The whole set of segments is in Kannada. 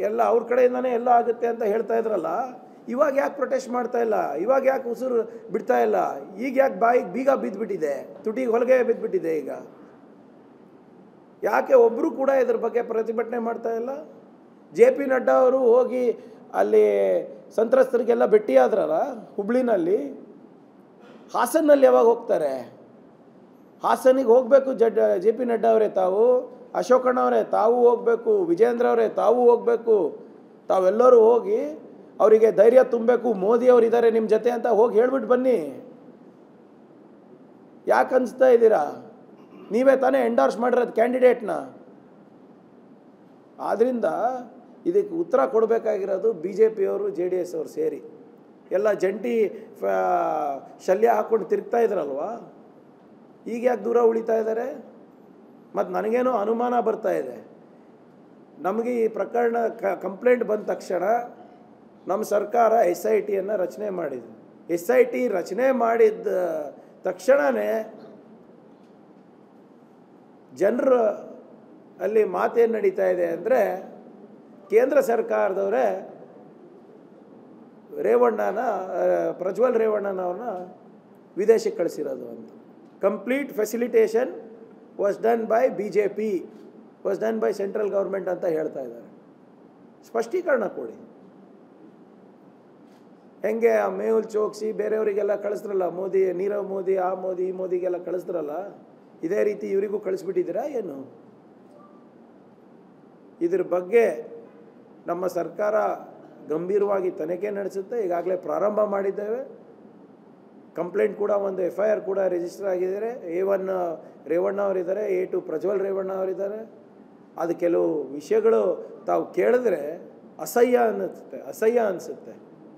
ಎಲ್ಲ ಅವ್ರ ಕಡೆಯಿಂದನೇ ಎಲ್ಲ ಆಗುತ್ತೆ ಅಂತ ಹೇಳ್ತಾ ಇದ್ರಲ್ಲ ಇವಾಗ ಯಾಕೆ ಪ್ರೊಟೆಸ್ಟ್ ಮಾಡ್ತಾ ಇಲ್ಲ ಇವಾಗ ಯಾಕೆ ಉಸಿರು ಬಿಡ್ತಾ ಇಲ್ಲ ಈಗ ಯಾಕೆ ಬಾಯಿಗೆ ಬೀಗ ಬಿದ್ದುಬಿಟ್ಟಿದೆ ತುಟಿಗೆ ಹೊಲಿಗೆ ಬಿದ್ದುಬಿಟ್ಟಿದೆ ಈಗ ಯಾಕೆ ಒಬ್ಬರು ಕೂಡ ಇದ್ರ ಬಗ್ಗೆ ಪ್ರತಿಭಟನೆ ಮಾಡ್ತಾ ಇಲ್ಲ ಜೆ ಪಿ ನಡ್ಡಾ ಅವರು ಹೋಗಿ ಅಲ್ಲಿ ಸಂತ್ರಸ್ತರಿಗೆಲ್ಲ ಭೇಟಿಯಾದ್ರಲ್ಲ ಹುಬ್ಳಿನಲ್ಲಿ ಹಾಸನ್ನಲ್ಲಿ ಯಾವಾಗ ಹೋಗ್ತಾರೆ ಹಾಸನಿಗೆ ಹೋಗಬೇಕು ಜಡ್ ಜೆ ಪಿ ನಡ್ಡಾ ಅವರೇ ತಾವು ಅಶೋಕಣ್ಣ ಅವರೇ ತಾವು ಹೋಗಬೇಕು ವಿಜೇಂದ್ರ ಅವರೇ ತಾವು ಹೋಗಬೇಕು ತಾವೆಲ್ಲರೂ ಹೋಗಿ ಅವರಿಗೆ ಧೈರ್ಯ ತುಂಬಬೇಕು ಮೋದಿ ಅವರು ಇದ್ದಾರೆ ನಿಮ್ಮ ಜೊತೆ ಅಂತ ಹೋಗಿ ಹೇಳ್ಬಿಟ್ಟು ಬನ್ನಿ ಯಾಕೆ ಅನಿಸ್ತಾ ಇದ್ದೀರಾ ನೀವೇ ತಾನೇ ಎಂಡೋರ್ಸ್ ಮಾಡಿರೋದು ಕ್ಯಾಂಡಿಡೇಟ್ನ ಆದ್ದರಿಂದ ಇದಕ್ಕೆ ಉತ್ತರ ಕೊಡಬೇಕಾಗಿರೋದು ಬಿ ಜೆ ಪಿಯವರು ಜೆ ಡಿ ಎಸ್ ಅವರು ಸೇರಿ ಎಲ್ಲ ಜಂಟಿ ಫ- ಶಲ್ಯ ಹಾಕ್ಕೊಂಡು ತಿರುಗ್ತಾ ಇದ್ರಲ್ವಾ ಈಗ ಯಾಕೆ ದೂರ ಉಳಿತಾ ಇದ್ದಾರೆ ಮತ್ತು ನನಗೇನೋ ಅನುಮಾನ ಬರ್ತಾ ಇದೆ ನಮಗೆ ಈ ಪ್ರಕರಣ ಕ ಕಂಪ್ಲೇಂಟ್ ಬಂದ ತಕ್ಷಣ ನಮ್ಮ ಸರ್ಕಾರ ಎಸ್ ಐ ಟಿಯನ್ನು ರಚನೆ ಮಾಡಿದೆ ಎಸ್ ಐ ಟಿ ರಚನೆ ಮಾಡಿದ ತಕ್ಷಣವೇ ಜನರು ಅಲ್ಲಿ ಮಾತೇನು ನಡೀತಾ ಇದೆ ಅಂದರೆ ಕೇಂದ್ರ ಸರ್ಕಾರದವರೇ ರೇವಣ್ಣನ ಆ, ಪ್ರಜ್ವಲ್ ರೇವಣ್ಣನವ್ರನ್ನ ವಿದೇಶಕ್ಕೆ ಕಳಿಸಿರೋದು ಅಂತ complete facilitation was done by B J P was done by central government ಅಂತ ಹೇಳ್ತಾ ಇದ್ದಾರೆ ಸ್ಪಷ್ಟೀಕರಣ ಕೊಡಿ ಹೆಂಗೆ ಆ ಮೇಹುಲ್ ಚೋಕ್ಸಿ ಬೇರೆಯವರಿಗೆಲ್ಲ ಕಳಿಸ್ದ್ರಲ್ಲ ಮೋದಿ ನೀರವ್ ಮೋದಿ ಆ ಮೋದಿ ಈ ಮೋದಿಗೆಲ್ಲ ಕಳಿಸ್ದ್ರಲ್ಲ ಇದೇ ರೀತಿ ಇವರಿಗೂ ಕಳಿಸ್ಬಿಟ್ಟಿದ್ದೀರಾ ಏನು ಇದ್ರ ಬಗ್ಗೆ ನಮ್ಮ ಸರ್ಕಾರ ಗಂಭೀರವಾಗಿ ತನಿಖೆ ನಡೆಸುತ್ತೆ ಈಗಾಗಲೇ ಪ್ರಾರಂಭ ಮಾಡಿದ್ದೇವೆ ಕಂಪ್ಲೇಂಟ್ ಕೂಡ ಒಂದು ಎಫ್ ಐ ಆರ್ ಕೂಡ ರಿಜಿಸ್ಟರ್ ಆಗಿದ್ದಾರೆ ಎ ಒನ್ ರೇವಣ್ಣ ಅವರಿದ್ದಾರೆ ಎ ಟು ಪ್ರಜ್ವಲ್ ರೇವಣ್ಣ ಅವರಿದ್ದಾರೆ ಅದು ಕೆಲವು ವಿಷಯಗಳು ತಾವು ಕೇಳಿದ್ರೆ ಅಸಹ್ಯ ಅನ್ನಿಸುತ್ತೆ ಅಸಹ್ಯ ಅನಿಸುತ್ತೆ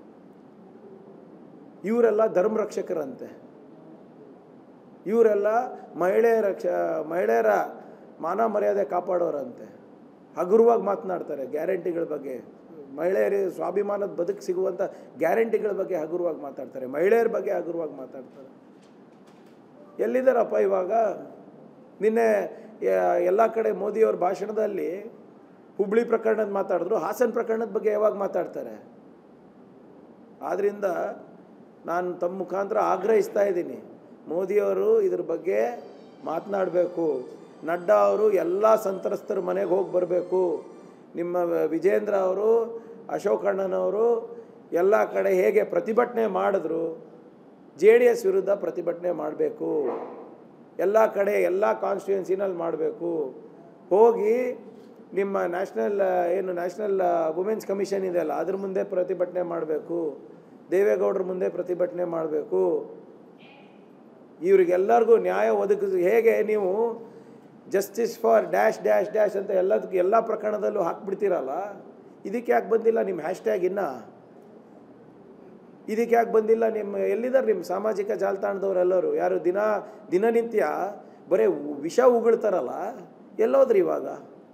ಇವರೆಲ್ಲ ಧರ್ಮ ರಕ್ಷಕರಂತೆ ಇವರೆಲ್ಲ ಮಹಿಳೆಯರ ರಕ್ಷ ಮಹಿಳೆಯರ ಮಾನ ಮರ್ಯಾದೆ ಕಾಪಾಡೋರಂತೆ ಹಗುರವಾಗಿ ಮಾತನಾಡ್ತಾರೆ ಗ್ಯಾರಂಟಿಗಳ ಬಗ್ಗೆ ಮಹಿಳೆಯರಿಗೆ ಸ್ವಾಭಿಮಾನದ ಬದುಕು ಸಿಗುವಂಥ ಗ್ಯಾರಂಟಿಗಳ ಬಗ್ಗೆ ಹಗುರವಾಗಿ ಮಾತಾಡ್ತಾರೆ ಮಹಿಳೆಯರ ಬಗ್ಗೆ ಹಗುರವಾಗಿ ಮಾತಾಡ್ತಾರೆ ಎಲ್ಲಿದ್ದಾರಪ್ಪ ಇವಾಗ ನಿನ್ನೆ ಎಲ್ಲ ಕಡೆ ಮೋದಿಯವ್ರ ಭಾಷಣದಲ್ಲಿ ಹುಬ್ಳಿ ಪ್ರಕರಣದ ಮಾತಾಡಿದ್ರು ಹಾಸನ ಪ್ರಕರಣದ ಬಗ್ಗೆ ಯಾವಾಗ ಮಾತಾಡ್ತಾರೆ ಆದ್ದರಿಂದ ನಾನು ತಮ್ಮ ಮುಖಾಂತರ ಆಗ್ರಹಿಸ್ತಾ ಇದ್ದೀನಿ ಮೋದಿಯವರು ಇದ್ರ ಬಗ್ಗೆ ಮಾತನಾಡಬೇಕು ನಡ್ಡಾ ಅವರು ಎಲ್ಲ ಸಂತ್ರಸ್ತರ ಮನೆಗೆ ಹೋಗಿ ಬರಬೇಕು ನಿಮ್ಮ ವಿಜೇಂದ್ರ ಅವರು ಅಶೋಕಣ್ಣನವರು ಎಲ್ಲ ಕಡೆ ಹೇಗೆ ಪ್ರತಿಭಟನೆ ಮಾಡಿದ್ರು ಜೆ ಡಿ ಎಸ್ ವಿರುದ್ಧ ಪ್ರತಿಭಟನೆ ಮಾಡಬೇಕು ಎಲ್ಲ ಕಡೆ ಎಲ್ಲ ಕಾನ್ಸ್ಟಿಟ್ಯೂನ್ಸಿನಲ್ಲಿ ಮಾಡಬೇಕು ಹೋಗಿ ನಿಮ್ಮ ನ್ಯಾಷನಲ್ ಏನು ನ್ಯಾಷನಲ್ ವುಮೆನ್ಸ್ ಕಮಿಷನ್ ಇದೆಯಲ್ಲ ಅದ್ರ ಮುಂದೆ ಪ್ರತಿಭಟನೆ ಮಾಡಬೇಕು ದೇವೇಗೌಡರ ಮುಂದೆ ಪ್ರತಿಭಟನೆ ಮಾಡಬೇಕು ಇವರಿಗೆಲ್ಲರಿಗೂ ನ್ಯಾಯ ಒದಗಿಸ್ ಹೇಗೆ ನೀವು justice for dash dash dash ಅಂತ ಎಲ್ಲದಕ್ಕೂ ಎಲ್ಲ ಪ್ರಕರಣದಲ್ಲೂ ಹಾಕ್ಬಿಡ್ತೀರಲ್ಲ ಇದಕ್ಕೆ ಯಾಕೆ ಬಂದಿಲ್ಲ ನಿಮ್ಮ ಹ್ಯಾಶ್ಟ್ಯಾಗ್ ಇನ್ನು ಇದಕ್ಕೆ ಯಾಕೆ ಬಂದಿಲ್ಲ ನಿಮ್ಮ ಎಲ್ಲಿದ್ದಾರೆ ನಿಮ್ಮ ಸಾಮಾಜಿಕ ಜಾಲತಾಣದವರೆಲ್ಲರೂ ಯಾರು ದಿನ ದಿನನಿತ್ಯ ಬರೀ ಉ- ವಿಷ ಉಗುಳ್ತಾರಲ್ಲ ಎಲ್ಲೋದ್ರಿ ಇವಾಗ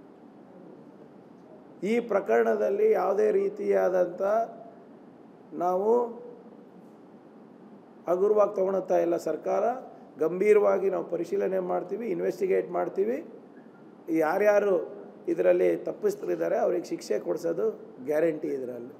ಈ ಪ್ರಕರಣದಲ್ಲಿ ಯಾವುದೇ ರೀತಿಯಾದಂಥ ನಾವು ಹಗುರವಾಗಿ ತೊಗೊಳುತ್ತಾ ಇಲ್ಲ ಸರ್ಕಾರ ಗಂಭೀರವಾಗಿ ನಾವು ಪರಿಶೀಲನೆ ಮಾಡ್ತೀವಿ ಇನ್ವೆಸ್ಟಿಗೇಟ್ ಮಾಡ್ತೀವಿ ಯಾರ್ಯಾರು ಇದರಲ್ಲಿ ತಪ್ಪಿಸ್ತಿದ್ದಾರೆ ಅವ್ರಿಗೆ ಶಿಕ್ಷೆ ಕೊಡಿಸೋದು ಗ್ಯಾರಂಟಿ ಇದರಲ್ಲಿ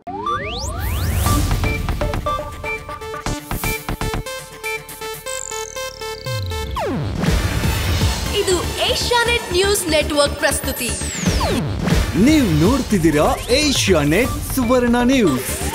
ಇದು ಏಷ್ಯಾನೆಟ್ ನ್ಯೂಸ್ ನೆಟ್ವರ್ಕ್ ಪ್ರಸ್ತುತಿ ನೀವು ನೋಡ್ತಿದ್ದೀರಾ ಏಷ್ಯಾ ನೆಟ್ ಸುವರ್ಣ ನ್ಯೂಸ್